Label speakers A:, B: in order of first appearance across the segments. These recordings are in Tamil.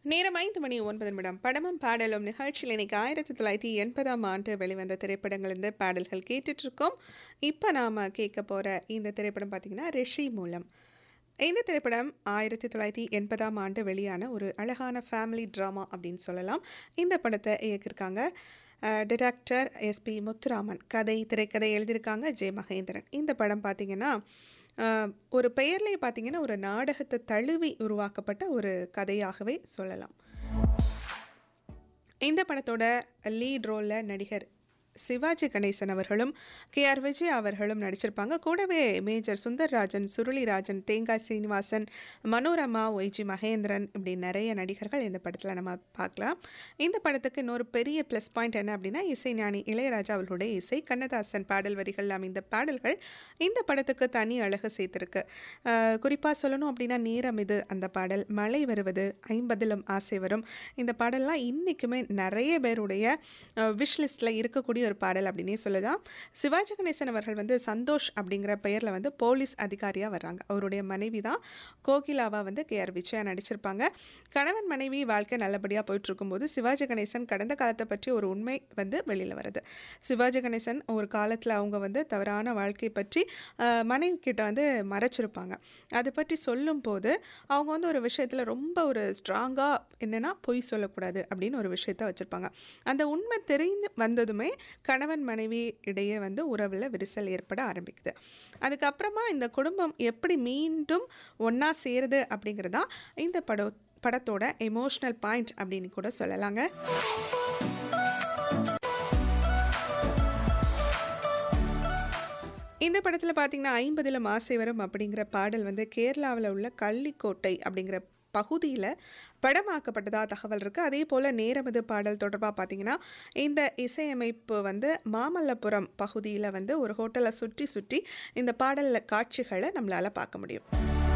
A: நேரம் ஐந்து மணி ஒன்பது நிமிடம் படமும் பாடலும் நிகழ்ச்சியில் இன்னைக்கு ஆயிரத்தி தொள்ளாயிரத்தி எண்பதாம் ஆண்டு வெளிவந்த திரைப்படங்கள்லேருந்து பாடல்கள் கேட்டுட்டு இருக்கோம் இப்போ நாம் கேட்க போகிற இந்த திரைப்படம் பார்த்திங்கன்னா ரிஷி மூலம் இந்த திரைப்படம் ஆயிரத்தி தொள்ளாயிரத்தி எண்பதாம் ஆண்டு வெளியான ஒரு அழகான ஃபேமிலி ட்ராமா அப்படின்னு சொல்லலாம் இந்த படத்தை இயக்கியிருக்காங்க டிரெக்டர் எஸ்பி முத்துராமன் கதை திரைக்கதை எழுதியிருக்காங்க ஜெய மகேந்திரன் இந்த படம் பார்த்திங்கன்னா அஹ், ஒரு பெயர்லேயே பார்த்தீங்கன்னா ஒரு நாடகத்தை தழுவி உருவாக்கப்பட்ட ஒரு கதையாகவே சொல்லலாம் இந்த படத்தோட லீட் ரோலில் நடிகர் சிவாஜி கணேசன் அவர்களும் கே ஆர் விஜய் அவர்களும் நடிச்சிருப்பாங்க கூடவே மேஜர் சுந்தர்ராஜன் சுருளிராஜன் தேங்காய் சீனிவாசன் மனோரமா ஒய்ஜி மகேந்திரன் இப்படி நிறைய நடிகர்கள் இந்த படத்தில் நம்ம பார்க்கலாம் இந்த படத்துக்கு இன்னொரு பெரிய ப்ளஸ் பாயிண்ட் என்ன அப்படின்னா இசைஞானி இளையராஜா அவர்களுடைய இசை கண்ணதாசன் பாடல் வரிகள் அமைந்த பாடல்கள் இந்த படத்துக்கு தனி அழகு சேர்த்திருக்கு குறிப்பாக சொல்லணும் அப்படின்னா நேரம் இது அந்த பாடல் மழை வருவது ஐம்பதிலும் ஆசை வரும் இந்த பாடல்லாம் இன்றைக்குமே நிறைய பேருடைய விஷ் லிஸ்ட்டில் இருக்கக்கூடிய ஒரு பாடல் அப்படின்னே சொல்லலாம் சிவாஜி கணேசன் அவர்கள் வந்து சந்தோஷ் அப்படிங்கிற பெயரில் வந்து போலீஸ் அதிகாரியாக வர்றாங்க அவருடைய மனைவி தான் கோகிலாவா வந்து கே ஆர் விஜயா நடிச்சிருப்பாங்க கணவன் மனைவி வாழ்க்கை நல்லபடியாக போயிட்டு இருக்கும்போது சிவாஜி கணேசன் கடந்த காலத்தை பற்றி ஒரு உண்மை வந்து வெளியில் வருது சிவாஜி கணேசன் ஒரு காலத்தில் அவங்க வந்து தவறான வாழ்க்கை பற்றி அஹ், மனைவி கிட்ட வந்து மறைச்சிருப்பாங்க அதை பற்றி சொல்லும்போது அவங்க வந்து ஒரு விஷயத்தில் ரொம்ப ஒரு ஸ்ட்ராங்காக என்னென்னா பொய் சொல்லக்கூடாது அப்படின்னு ஒரு விஷயத்த வச்சுருப்பாங்க அந்த உண்மை தெரிந்து வந்ததுமே கணவன் மனைவி இடையே வந்து உறவில் விரிசல் ஏற்பட ஆரம்பிக்குது அதுக்கப்புறமா இந்த குடும்பம் எப்படி மீண்டும் ஒன்றா சேருது அப்படிங்கிறதா இந்த பட படத்தோட எமோஷ்னல் பாயிண்ட் அப்படின்னு கூட சொல்லலாங்க இந்த படத்தில் பார்த்தீங்கன்னா ஐம்பதில் ஆசை வரும் அப்படிங்கிற பாடல் வந்து கேரளாவில் உள்ள கள்ளிக்கோட்டை அப்படிங்கிற பகுதியில் படமாக்கப்பட்டதா தகவல் இருக்குது அதே போல் நேரமது பாடல் தொடர்பாக பார்த்தீங்கன்னா இந்த இசையமைப்பு வந்து மாமல்லபுரம் பகுதியில் வந்து ஒரு ஹோட்டலை சுற்றி சுற்றி இந்த பாடலில் காட்சிகளை நம்மளால் பார்க்க முடியும்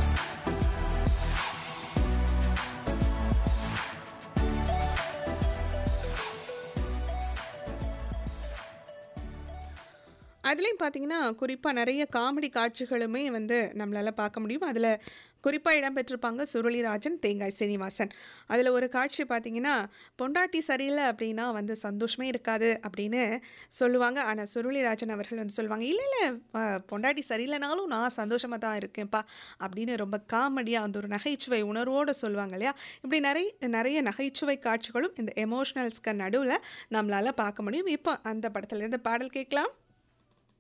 A: அதுலேயும் பார்த்தீங்கன்னா குறிப்பாக நிறைய காமெடி காட்சிகளுமே வந்து நம்மளால் பார்க்க முடியும் அதில் குறிப்பாக இடம்பெற்றிருப்பாங்க சுருளிராஜன் தேங்காய் சீனிவாசன் அதில் ஒரு காட்சி பார்த்தீங்கன்னா பொண்டாட்டி சரியில்லை அப்படின்னா வந்து சந்தோஷமே இருக்காது அப்படின்னு சொல்லுவாங்க ஆனால் சுருளிராஜன் அவர்கள் வந்து சொல்லுவாங்க இல்லை இல்லை அஹ், பொண்டாட்டி சரியில்லைனாலும் நான் சந்தோஷமாக தான் இருக்கேன்ப்பா அப்படின்னு ரொம்ப காமெடியாக அந்த ஒரு நகைச்சுவை உணர்வோடு சொல்லுவாங்க இல்லையா இப்படி நிறைய நிறைய நகைச்சுவை காட்சிகளும் இந்த எமோஷனல்ஸ்க்கு நடுவில் நம்மளால் பார்க்க முடியும் இப்போ அந்த படத்துலேருந்து பாடல் கேட்கலாம்